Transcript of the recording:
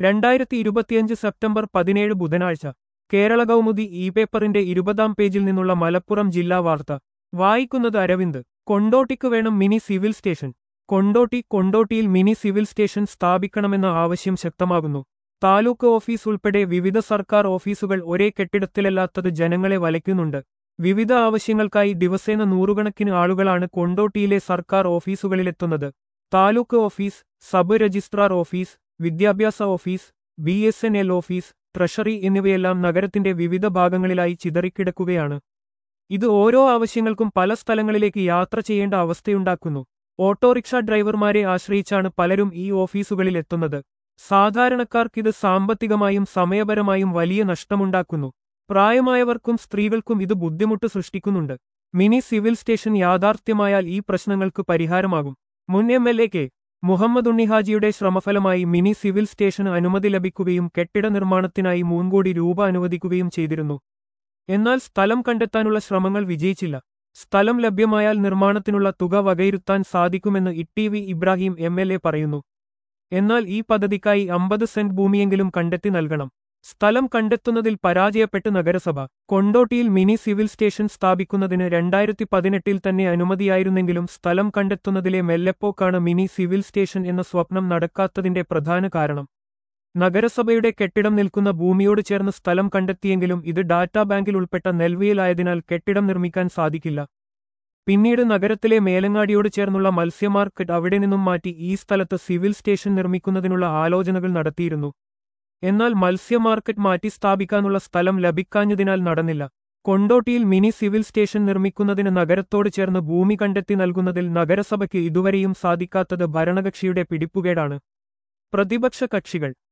രണ്ടായിരത്തി ഇരുപത്തിയഞ്ച് സെപ്റ്റംബർ പതിനേഴ് ബുധനാഴ്ച കേരള കൗമുദി ഇ പേപ്പറിന്റെ ഇരുപതാം പേജിൽ നിന്നുള്ള മലപ്പുറം ജില്ലാ വാർത്ത വായിക്കുന്നത് അരവിന്ദ് കൊണ്ടോട്ടിക്ക് വേണം മിനി സിവിൽ സ്റ്റേഷൻ കൊണ്ടോട്ടി കൊണ്ടോട്ടിയിൽ മിനി സിവിൽ സ്റ്റേഷൻ സ്ഥാപിക്കണമെന്ന ആവശ്യം ശക്തമാകുന്നു താലൂക്ക് ഓഫീസ് ഉൾപ്പെടെ വിവിധ സർക്കാർ ഓഫീസുകൾ ഒരേ കെട്ടിടത്തിലല്ലാത്തത് ജനങ്ങളെ വലയ്ക്കുന്നുണ്ട് വിവിധ ആവശ്യങ്ങൾക്കായി ദിവസേന നൂറുകണക്കിന് ആളുകളാണ് കൊണ്ടോട്ടിയിലെ സർക്കാർ ഓഫീസുകളിലെത്തുന്നത് taluk office sub registrar office വിദ്യാഭ്യാസ office B S N L office treasury എന്നിവയെല്ലാം നഗരത്തിന്റെ വിവിധ ഭാഗങ്ങളിലായി ചിതറിക്കിടക്കുകയാണ് ഇത് ഓരോ ആവശ്യങ്ങൾക്കും പല സ്ഥലങ്ങളിലേക്ക് യാത്ര ചെയ്യേണ്ട അവസ്ഥയുണ്ടാക്കുന്നു ഓട്ടോറിക്ഷ ഡ്രൈവർമാരെ ആശ്രയിച്ചാണ് പലരും ഈ ഓഫീസുകളിൽ എത്തുന്നത് സാധാരണക്കാർക്കിത് സാമ്പത്തികമായും സമയപരമായും വലിയ നഷ്ടമുണ്ടാക്കുന്നു പ്രായമായവർക്കും സ്ത്രീകൾക്കും ഇത് ബുദ്ധിമുട്ട് സൃഷ്ടിക്കുന്നുണ്ട് മിനി സിവിൽ സ്റ്റേഷൻ യാഥാർത്ഥ്യമായാൽ ഈ പ്രശ്നങ്ങൾക്ക് പരിഹാരമാകും മുൻ M L A K Muhammad ഉണ്ണിഹാജിയുടെ ശ്രമഫലമായി മിനി സിവിൽ സ്റ്റേഷന് അനുമതി ലഭിക്കുകയും കെട്ടിട നിർമ്മാണത്തിനായി മൂന്ന് രൂപ അനുവദിക്കുകയും ചെയ്തിരുന്നു എന്നാൽ സ്ഥലം കണ്ടെത്താനുള്ള ശ്രമങ്ങൾ വിജയിച്ചില്ല സ്ഥലം ലഭ്യമായാൽ നിർമ്മാണത്തിനുള്ള തുക വകയിരുത്താൻ സാധിക്കുമെന്ന് E V Ibrahim M L A പറയുന്നു എന്നാൽ ഈ പദ്ധതിക്കായി അമ്പത് സെന്റ് ഭൂമിയെങ്കിലും കണ്ടെത്തി നൽകണം സ്ഥലം കണ്ടെത്തുന്നതിൽ പരാജയപ്പെട്ട് നഗരസഭ കൊണ്ടോട്ടിയിൽ മിനി സിവിൽ സ്റ്റേഷൻ സ്ഥാപിക്കുന്നതിന് രണ്ടായിരത്തി പതിനെട്ടിൽ തന്നെ അനുമതിയായിരുന്നെങ്കിലും സ്ഥലം കണ്ടെത്തുന്നതിലെ മെല്ലെപ്പോക്കാണ് മിനി സിവിൽ സ്റ്റേഷൻ എന്ന സ്വപ്നം നടക്കാത്തതിന്റെ പ്രധാന കാരണം നഗരസഭയുടെ കെട്ടിടം നിൽക്കുന്ന ഭൂമിയോട് ചേർന്ന് സ്ഥലം കണ്ടെത്തിയെങ്കിലും ഇത് ഡാറ്റാ ബാങ്കിൽ ഉൾപ്പെട്ട നെൽവിയലായതിനാൽ കെട്ടിടം നിർമ്മിക്കാൻ സാധിക്കില്ല പിന്നീട് നഗരത്തിലെ മേലങ്ങാടിയോട് ചേർന്നുള്ള മത്സ്യ മാർക്കറ്റ് അവിടെ നിന്നും മാറ്റി ഈ സ്ഥലത്ത് സിവിൽ സ്റ്റേഷൻ നിർമ്മിക്കുന്നതിനുള്ള ആലോചനകൾ നടത്തിയിരുന്നു എന്നാൽ മത്സ്യ മാർക്കറ്റ് മാറ്റി സ്ഥാപിക്കാനുള്ള സ്ഥലം ലഭിക്കാഞ്ഞതിനാൽ നടന്നില്ല കൊണ്ടോട്ടിയിൽ മിനി സിവിൽ സ്റ്റേഷൻ നിർമ്മിക്കുന്നതിന് നഗരത്തോട് ചേർന്ന് ഭൂമി കണ്ടെത്തി നൽകുന്നതിൽ നഗരസഭയ്ക്ക് ഇതുവരെയും സാധിക്കാത്തത് ഭരണകക്ഷിയുടെ പിടിപ്പുകേടാണ് പ്രതിപക്ഷ കക്ഷികൾ